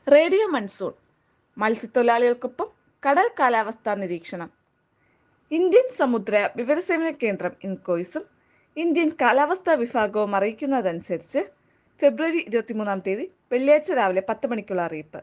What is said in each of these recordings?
radio monsoon മത്സ്യത്തൊഴിലാളികൾക്കൊപ്പം കടൽ കാലാവസ്ഥാ നിരീക്ഷണം ഇന്ത്യൻ സമുദ്ര വിവരസേവന കേന്ദ്രം ഇൻകോയ്സും ഇന്ത്യൻ കാലാവസ്ഥാ വിഭാഗവും അറിയിക്കുന്നതനുസരിച്ച് ഫെബ്രുവരി ഇരുപത്തിമൂന്നാം തീയതി വെള്ളിയാഴ്ച രാവിലെ പത്ത് മണിക്കുള്ള അറിയിപ്പ്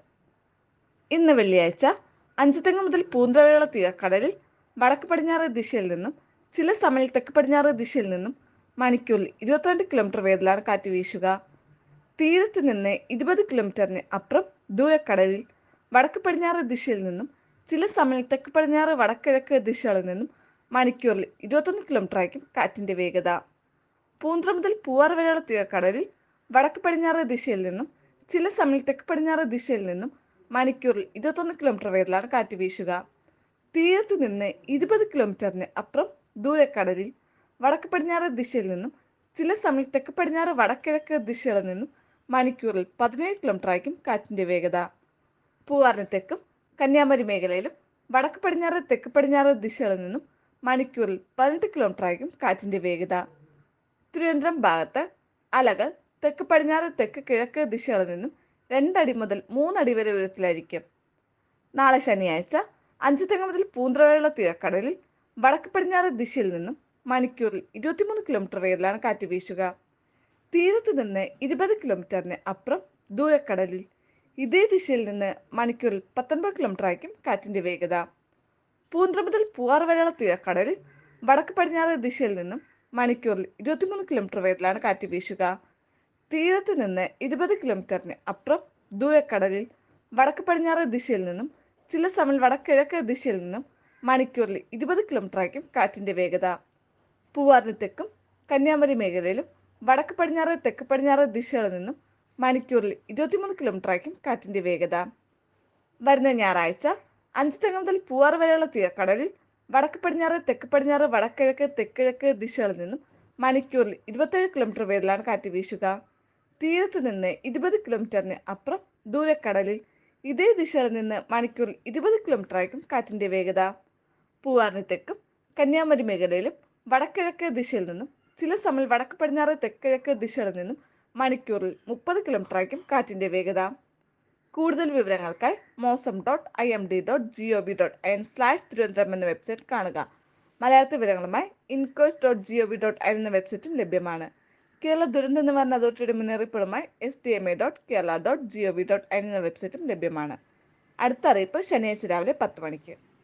ഇന്ന് വെള്ളിയാഴ്ച അഞ്ചുതെങ്ങ് മുതൽ പൂന്തറയുള്ള തീരക്കടലിൽ വടക്ക് പടിഞ്ഞാറ് ദിശയിൽ നിന്നും ചില സമയം തെക്ക് പടിഞ്ഞാറ് ദിശയിൽ നിന്നും മണിക്കൂറിൽ ഇരുപത്തിരണ്ട് കിലോമീറ്റർ വേഗത്തിലാണ് കാറ്റ് വീശുക തീരത്ത് നിന്ന് ഇരുപത് കിലോമീറ്ററിന് അപ്പുറം ദൂരക്കടലിൽ വടക്ക് പടിഞ്ഞാറ് ദിശയിൽ നിന്നും ചില സമയം തെക്ക് പടിഞ്ഞാറ് വടക്കിഴക്ക് ദിശകളിൽ നിന്നും മണിക്കൂറിൽ ഇരുപത്തൊന്ന് കിലോമീറ്റർ ആയിരിക്കും കാറ്റിന്റെ വേഗത പൂന്തറ മുതൽ പൂവാർ വരെയുള്ള തീരക്കടലിൽ വടക്ക് പടിഞ്ഞാറ് ദിശയിൽ നിന്നും ചില സമയം തെക്ക് പടിഞ്ഞാറ് ദിശയിൽ നിന്നും മണിക്കൂറിൽ ഇരുപത്തൊന്ന് കിലോമീറ്റർ വേഗത്തിലാണ് കാറ്റ് വീശുക തീരത്ത് നിന്ന് ഇരുപത് കിലോമീറ്ററിന് അപ്പുറം ദൂരക്കടലിൽ വടക്ക് പടിഞ്ഞാറ് ദിശയിൽ നിന്നും ചില സമയം തെക്ക് പടിഞ്ഞാറ് വടക്കിഴക്ക് ദിശകളിൽ നിന്നും മണിക്കൂറിൽ പതിനേഴ് കിലോമീറ്റർ ആയിരിക്കും കാറ്റിന്റെ വേഗത പൂവാറിന് തെക്കും കന്യാകുമാരി മേഖലയിലും വടക്ക് പടിഞ്ഞാറ് തെക്ക് പടിഞ്ഞാറ് ദിശകളിൽ നിന്നും മണിക്കൂറിൽ പതിനെട്ട് കിലോമീറ്റർ ആയിരിക്കും കാറ്റിന്റെ വേഗത തിരുവനന്തപുരം ഭാഗത്ത് അലകൾ തെക്ക് പടിഞ്ഞാറ് തെക്ക് കിഴക്ക് ദിശകളിൽ നിന്നും രണ്ടടി മുതൽ മൂന്നടി വരെ ഉയരത്തിലായിരിക്കും നാളെ ശനിയാഴ്ച അഞ്ച് തെങ്ങ് മുതൽ പൂന്തറവെള്ള തീരക്കടലിൽ വടക്ക് പടിഞ്ഞാറ് ദിശയിൽ നിന്നും മണിക്കൂറിൽ ഇരുപത്തിമൂന്ന് കിലോമീറ്റർ വേഗത്തിലാണ് കാറ്റ് വീശുക തീരത്ത് നിന്ന് ഇരുപത് കിലോമീറ്ററിന് അപ്പുറം ദൂരക്കടലിൽ ഇതേ ദിശയിൽ നിന്ന് മണിക്കൂറിൽ പത്തൊൻപത് കിലോമീറ്റർ ആയിരിക്കും കാറ്റിന്റെ വേഗത പൂന്തറ മുതൽ പൂവാർ വരെയുള്ള തീരക്കടലിൽ വടക്ക് പടിഞ്ഞാറ് ദിശയിൽ നിന്നും മണിക്കൂറിൽ ഇരുപത്തിമൂന്ന് കിലോമീറ്റർ വേഗത്തിലാണ് കാറ്റ് വീശുക തീരത്ത് നിന്ന് ഇരുപത് കിലോമീറ്ററിന് അപ്പുറം ദൂരക്കടലിൽ വടക്ക് പടിഞ്ഞാറ് ദിശയിൽ നിന്നും ചില സമയം വടക്കിഴക്ക് ദിശയിൽ നിന്നും മണിക്കൂറിൽ ഇരുപത് കിലോമീറ്റർ ആയിരിക്കും കാറ്റിന്റെ വേഗത പൂവാറിന് തെക്കും കന്യാകുമാരി മേഖലയിലും വടക്ക് പടിഞ്ഞാറ് തെക്ക് പടിഞ്ഞാറ് ദിശകളിൽ നിന്നും മണിക്കൂറിൽ ഇരുപത്തിമൂന്ന് കിലോമീറ്റർ ആയിരിക്കും കാറ്റിന്റെ വേഗത വരുന്ന ഞായറാഴ്ച അഞ്ച് തെങ്ങ് മുതൽ പൂവാർ വരെയുള്ള തീരക്കടലിൽ വടക്ക് പടിഞ്ഞാറ് തെക്ക് പടിഞ്ഞാറ് വടക്കിഴക്ക് തെക്കിഴക്ക് ദിശകളിൽ നിന്നും മണിക്കൂറിൽ ഇരുപത്തേഴ് കിലോമീറ്റർ വേഗത്തിലാണ് കാറ്റ് വീശുക തീരത്ത് നിന്ന് ഇരുപത് കിലോമീറ്ററിന് അപ്പുറം ദൂരക്കടലിൽ ഇതേ ദിശയിൽ നിന്ന് മണിക്കൂറിൽ ഇരുപത് കിലോമീറ്റർ ആയിരിക്കും കാറ്റിന്റെ വേഗത പൂവാറിന് തെക്കും കന്യാകുമാരി മേഖലയിലും വടക്കിഴക്ക് ദിശയിൽ നിന്നും ചില സമയം വടക്ക് പടിഞ്ഞാറ് തെക്കിഴക്ക് ദിശകളിൽ നിന്നും മണിക്കൂറിൽ മുപ്പത് കിലോമീറ്റർ ആയിരിക്കും കാറ്റിന്റെ വേഗത കൂടുതൽ വിവരങ്ങൾക്കായി Mausam dot I M D dot G O V dot I N slash Thiruvananthapuram എന്ന വെബ്സൈറ്റ് കാണുക മലയാളത്തിൽ വിവരങ്ങളുമായി INCOIS dot G O V dot I എന്ന വെബ്സൈറ്റും ലഭ്യമാണ് കേരള ദുരന്ത നിവാരണ അതോറിറ്റിയുടെ മുന്നറിയിപ്പുകളുമായി S T M A dot Kerala dot G O V dot I എന്ന വെബ്സൈറ്റും ലഭ്യമാണ് അടുത്ത അറിയിപ്പ് ശനിയാഴ്ച രാവിലെ പത്ത് മണിക്ക്